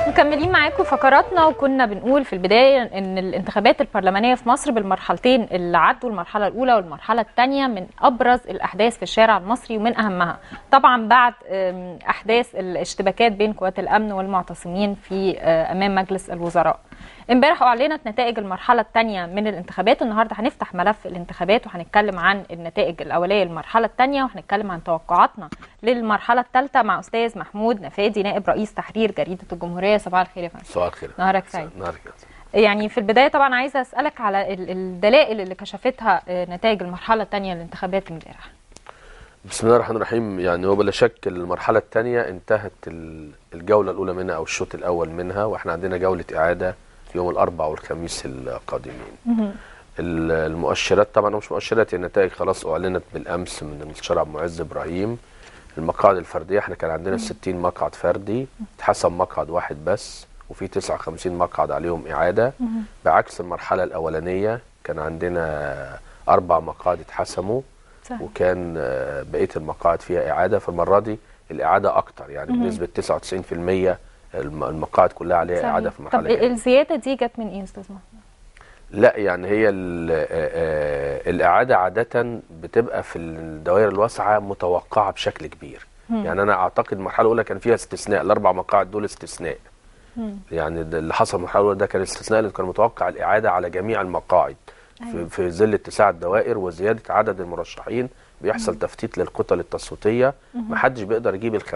مكملين معاكم فقراتنا وكنا بنقول في البدايه ان الانتخابات البرلمانيه في مصر بالمرحلتين اللي عدوا المرحله الاولى والمرحله الثانيه من ابرز الاحداث في الشارع المصري ومن اهمها طبعا بعد أم، احداث الاشتباكات بين قوات الامن والمعتصمين في آه، امام مجلس الوزراء امبارح اعلنت نتائج المرحله الثانيه من الانتخابات النهارده هنفتح ملف الانتخابات وهنتكلم عن النتائج الاوليه للمرحله الثانيه وهنتكلم عن توقعاتنا للمرحله الثالثه مع استاذ محمود نفادي نائب رئيس تحرير جريده الجمهوريه صباح الخير يا فندم صباح الخير نهارك سعيد نهارك يعني في البدايه طبعا عايزه اسالك على ال- الدلائل اللي كشفتها آه، نتائج المرحله الثانيه للانتخابات امبارح بسم الله الرحمن الرحيم يعني هو بلا شك المرحلة الثانية انتهت ال- الجولة الأولى منها أو الشوط الأول منها وإحنا عندنا جولة إعادة يوم الأربعاء والخميس القادمين. ال- المؤشرات طبعا مش مؤشرات النتائج خلاص أعلنت بالأمس من المستشار عبد المعز إبراهيم. المقاعد الفردية احنا كان عندنا 60 مقعد فردي اتحسب مقعد واحد بس وفي 59 مقعد عليهم إعادة بعكس المرحلة الأولانية كان عندنا أربع مقاعد اتحسموا صح. وكان آه، بقيه المقاعد فيها اعاده فالمره دي الاعاده اكتر يعني بنسبه 99% الم- المقاعد كلها عليها صحيح. اعاده في طب المرحله الجايه الزياده دي جت من ايه يا استاذ محمود؟ لا يعني هي ال- آه، آه، الاعاده عاده بتبقى في الدوائر الواسعه متوقعه بشكل كبير يعني انا اعتقد المرحله الاولى كان فيها استثناء الاربع مقاعد دول استثناء يعني ده اللي حصل في المرحله الاولى ده كان استثناء اللي كان متوقع الاعاده على جميع المقاعد في, في ظل اتساع الدوائر وزياده عدد المرشحين بيحصل تفتيت للكتل التصويتيه محدش بيقدر يجيب ال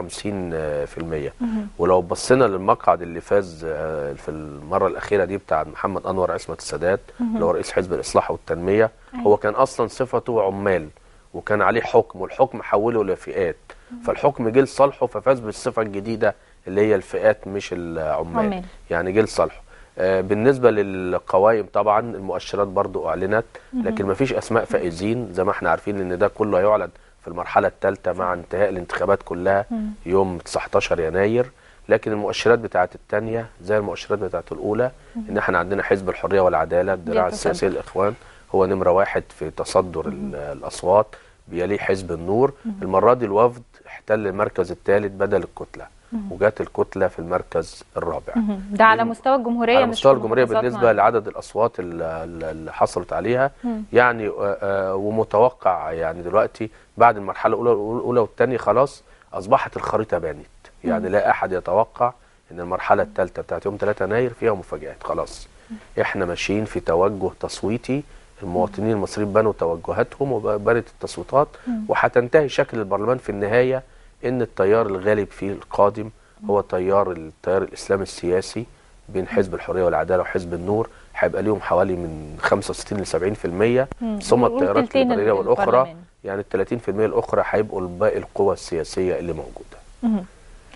50% ولو بصينا للمقعد اللي فاز آه، في المره الاخيره دي بتاع محمد انور عصمت السادات اللي هو رئيس حزب الاصلاح والتنميه هو كان اصلا صفته عمال وكان عليه حكم والحكم حوله لفئات فالحكم جه لصالحه ففاز بالصفه الجديده اللي هي الفئات مش العمال عمال. يعني جه لصالحه آه، بالنسبه للقوائم طبعا المؤشرات برضو اعلنت لكن ما فيش اسماء فائزين زي ما احنا عارفين ان ده كله هيعلن في المرحله الثالثه مع انتهاء الانتخابات كلها يوم 19 يناير لكن المؤشرات بتاعت الثانيه زي المؤشرات بتاعت الاولى ان احنا عندنا حزب الحريه والعداله الدراع بيتصدر. السياسي للاخوان هو نمره واحد في تصدر ال- الاصوات بيليه حزب النور المره دي الوفد احتل المركز الثالث بدل الكتله وجات الكتله في المركز الرابع ده على مستوى الجمهوريه على مش مستوى في الجمهوريه محافظات بالنسبه معينة. لعدد الاصوات ال- ال- اللي حصلت عليها يعني آه، آه، ومتوقع يعني دلوقتي بعد المرحله الاولى الاولى والثانيه خلاص اصبحت الخريطه بانت يعني لا احد يتوقع ان المرحله الثالثه بتاعت يوم 3 يناير فيها مفاجات خلاص احنا ماشيين في توجه تصويتي المواطنين المصريين بنوا توجهاتهم وبنت التصويتات وهتنتهي شكل البرلمان في النهايه ان التيار الغالب فيه القادم هو تيار التيار الاسلامي السياسي بين حزب الحريه والعداله وحزب النور هيبقى ليهم حوالي من 65 ل 70% ثم نقول التيارات تلتين الليبراليه والاخرى البرلمان. يعني ال 30% الاخرى هيبقوا باقي القوى السياسيه اللي موجوده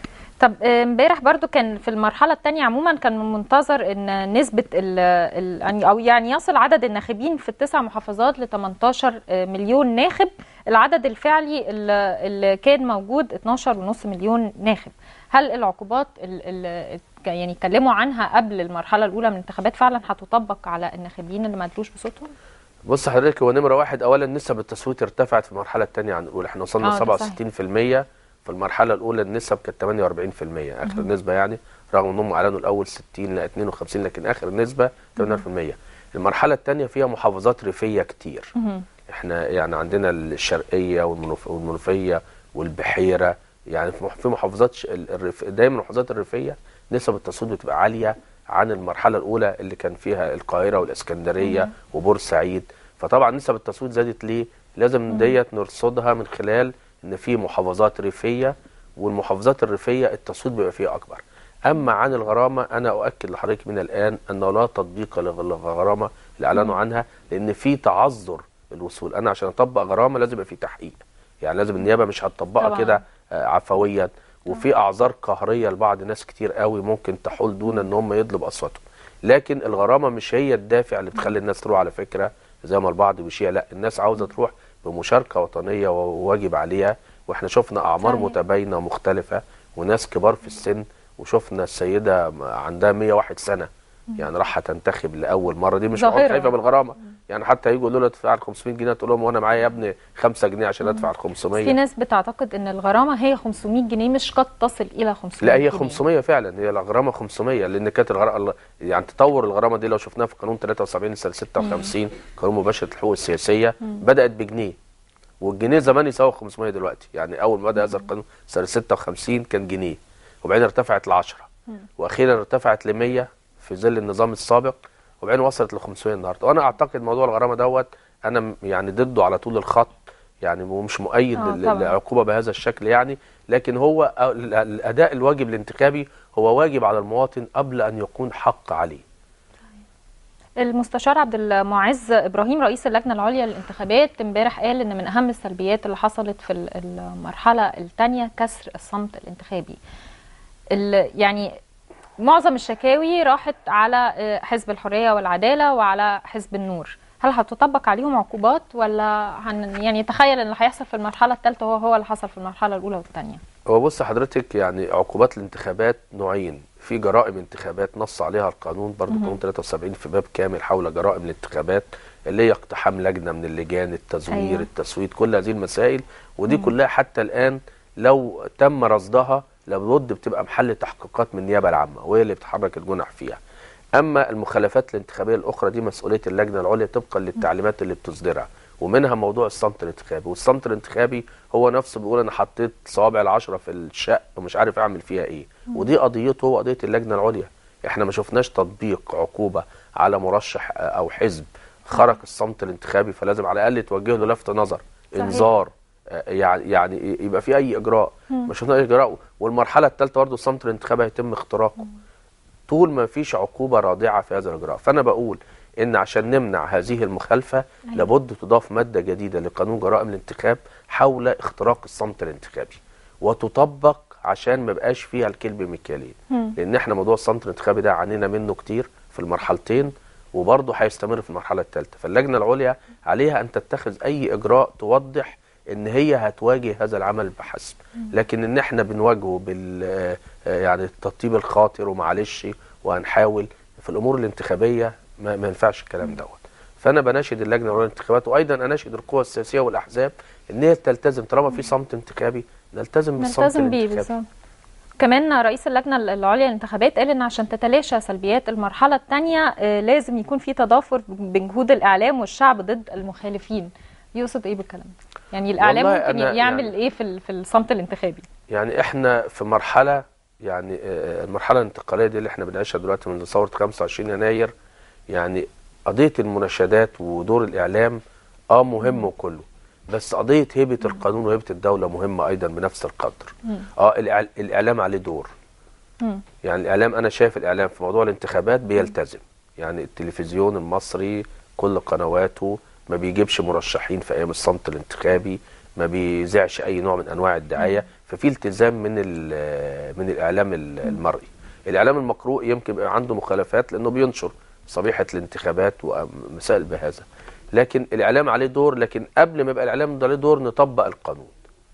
طب آه، امبارح برضو كان في المرحلة الثانية عموما كان منتظر ان نسبة ال ال يعني او يعني يصل عدد الناخبين في التسع محافظات ل 18 مليون ناخب العدد الفعلي اللي اللي كان موجود 12.5 مليون ناخب هل العقوبات اللي يعني اتكلموا عنها قبل المرحلة الأولى من الانتخابات فعلا هتطبق على الناخبين اللي ما ادروش بصوتهم؟ بص حضرتك هو نمره واحد اولا نسب التصويت ارتفعت في المرحله الثانيه عن الاولى احنا آه، وصلنا ده 67% في المرحله الاولى النسب كانت 48% اخر نسبه يعني رغم انهم اعلنوا الاول 60 لا 52 لكن اخر نسبه 48% المرحله الثانيه فيها محافظات ريفيه كتير احنا يعني عندنا الشرقيه والمنوف- والمنوفيه والبحيره يعني في مح- في محافظات ش- ال- الريف دايما المحافظات الريفيه نسب التصويت بتبقى عاليه عن المرحله الاولى اللي كان فيها القاهره والاسكندريه وبورسعيد فطبعا نسب التصويت زادت ليه لازم ديت نرصدها من خلال ان في محافظات ريفيه والمحافظات الريفيه التصويت بيبقى فيها اكبر اما عن الغرامه انا اؤكد لحضرتك من الان انه لا تطبيق لغ- للغرامه اللي اعلنوا عنها لان في تعذر الوصول انا عشان اطبق غرامه لازم يبقى في تحقيق يعني لازم النيابه مش هتطبقها طبعاً. كده آه، عفويا وفي اعذار قهريه لبعض ناس كتير قوي ممكن تحول دون ان هم يطلب اصواتهم لكن الغرامه مش هي الدافع اللي بتخلي الناس تروح على فكره زي ما البعض بيشيع لا الناس عاوزه تروح بمشاركه وطنيه وواجب عليها واحنا شفنا اعمار صحيح. متباينه مختلفه وناس كبار في السن وشفنا السيده عندها 101 سنه يعني راح تنتخب لاول مره دي مش ظاهرة. خايفه بالغرامه يعني حتى يجوا يقولوا له ادفع ال 500 جنيه تقول لهم وانا معايا يا ابني 5 جنيه عشان ادفع ال في 500 ناس بتعتقد ان الغرامه هي 500 جنيه مش قد تصل الى 500 لا هي جنيه. 500 فعلا هي الغرامه 500 لان كانت الغرامه يعني تطور الغرامه دي لو شفناها في قانون 73 سنه 56 قانون مباشره الحقوق السياسيه بدات بجنيه والجنيه زمان يساوي 500 دلوقتي يعني اول ما بدا هذا القانون سنه 56 كان جنيه وبعدين ارتفعت ل 10 واخيرا ارتفعت ل 100 في ظل النظام السابق وبعدين وصلت ل 500 النهارده وانا اعتقد موضوع الغرامه دوت انا م- يعني ضده على طول الخط يعني ومش مؤيد آه، لل- طبعاً. للعقوبه بهذا الشكل يعني لكن هو أ- ال- الاداء الواجب الانتخابي هو واجب على المواطن قبل ان يكون حق عليه المستشار عبد المعز ابراهيم رئيس اللجنه العليا للانتخابات امبارح قال ان من اهم السلبيات اللي حصلت في ال- المرحله الثانيه كسر الصمت الانتخابي ال- يعني معظم الشكاوي راحت على آه، حزب الحريه والعداله وعلى حزب النور هل هتطبق عليهم عقوبات ولا هن يعني تخيل ان اللي هيحصل في المرحله الثالثه هو هو اللي حصل في المرحله الاولى والثانيه هو بص حضرتك يعني عقوبات الانتخابات نوعين في جرائم انتخابات نص عليها القانون برضه قانون 73 في باب كامل حول جرائم الانتخابات اللي هي اقتحام لجنه من اللجان التزوير أيوة. أيوة. التصويت كل هذه المسائل ودي كلها حتى الان لو تم رصدها لابد بتبقى محل تحقيقات من النيابه العامه وهي اللي بتحرك الجنح فيها اما المخالفات الانتخابيه الاخرى دي مسؤوليه اللجنه العليا طبقا للتعليمات اللي بتصدرها ومنها موضوع الصمت الانتخابي والصمت الانتخابي هو نفسه بيقول انا حطيت صوابع العشرة في الشق ومش عارف اعمل فيها ايه ودي قضيته هو قضيه اللجنه العليا احنا ما شفناش تطبيق عقوبه على مرشح او حزب خرق الصمت الانتخابي فلازم على الاقل توجه له لفت نظر صحيح. انذار آه، يعني يعني يبقى في اي اجراء ما شفناش اجراء والمرحله الثالثه برضه الصمت الانتخابي هيتم اختراقه طول ما فيش عقوبة رادعة في هذا الإجراء فأنا بقول إن عشان نمنع هذه المخالفة أيوة. لابد تضاف مادة جديدة لقانون جرائم الانتخاب حول اختراق الصمت الانتخابي وتطبق عشان ما يبقاش فيها الكلب مكيالين مم. لأن احنا موضوع الصمت الانتخابي ده عانينا منه كتير في المرحلتين وبرضه هيستمر في المرحلة الثالثة فاللجنة العليا عليها أن تتخذ أي إجراء توضح ان هي هتواجه هذا العمل بحسب لكن ان احنا بنواجهه بال آه، آه، يعني التطيب الخاطر ومعلش وهنحاول في الامور الانتخابيه ما, ما ينفعش الكلام دوت فانا بناشد اللجنه العليا للانتخابات وايضا اناشد القوى السياسيه والاحزاب ان هي تلتزم طالما في صمت انتخابي نلتزم بالصمت نلتزم بيه الانتخابي بالظبط كمان رئيس اللجنه العليا للانتخابات قال ان عشان تتلاشى سلبيات المرحله الثانيه لازم يكون في تضافر بين جهود الاعلام والشعب ضد المخالفين يقصد ايه بالكلام ده؟ يعني الاعلام والله ممكن أنا يعمل يعني- ايه في ال- في الصمت الانتخابي يعني احنا في مرحله يعني آه، المرحله الانتقاليه دي اللي احنا بنعيشها دلوقتي من ثوره 25 يناير يعني قضيه المناشدات ودور الاعلام اه مهم وكله بس قضيه هيبه القانون وهيبه الدوله مهمه ايضا بنفس القدر اه الإع- الاعلام عليه دور مم. يعني الاعلام انا شايف الاعلام في موضوع الانتخابات بيلتزم يعني التلفزيون المصري كل قنواته ما بيجيبش مرشحين في ايام الصمت الانتخابي ما بيذيعش اي نوع من انواع الدعايه ففي التزام من ال- من الاعلام ال- المرئي الاعلام المقروء يمكن يبقى عنده مخالفات لانه بينشر صبيحه الانتخابات ومسائل بهذا لكن الاعلام عليه دور لكن قبل ما يبقى الاعلام ده عليه دور نطبق القانون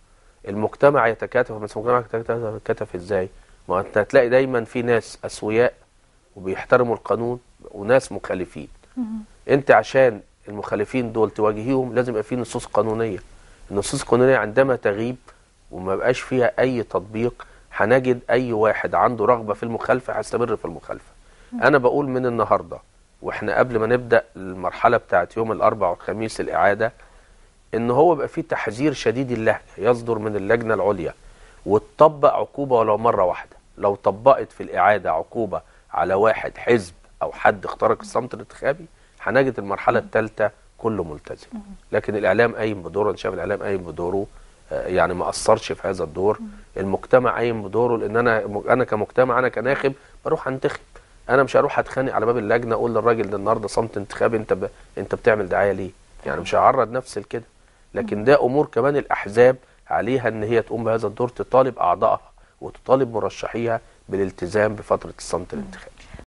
المجتمع يتكاتف بس المجتمع يتكاتف يتكاتف ازاي ما انت هتلاقي دايما في ناس اسوياء وبيحترموا القانون وناس مخالفين انت عشان المخالفين دول تواجهيهم لازم يبقى في نصوص قانونيه النصوص القانونيه عندما تغيب وما بقاش فيها اي تطبيق هنجد اي واحد عنده رغبه في المخالفه هيستمر في المخالفه انا بقول من النهارده واحنا قبل ما نبدا المرحله بتاعت يوم الاربعاء والخميس الاعاده ان هو يبقى فيه تحذير شديد اللهجه يصدر من اللجنه العليا وتطبق عقوبه ولو مره واحده لو طبقت في الاعاده عقوبه على واحد حزب او حد اخترق الصمت الانتخابي هنجد المرحله الثالثه كله ملتزم لكن الاعلام قايم بدوره انا شايف الاعلام قايم بدوره آه، يعني ما اثرش في هذا الدور المجتمع قايم بدوره لان انا انا كمجتمع انا كناخب بروح انتخب انا مش هروح اتخانق على باب اللجنه اقول للراجل ده النهارده صمت انتخابي انت ب... انت بتعمل دعايه ليه يعني مش هعرض نفسي لكده لكن ده امور كمان الاحزاب عليها ان هي تقوم بهذا الدور تطالب اعضائها وتطالب مرشحيها بالالتزام بفتره الصمت الانتخابي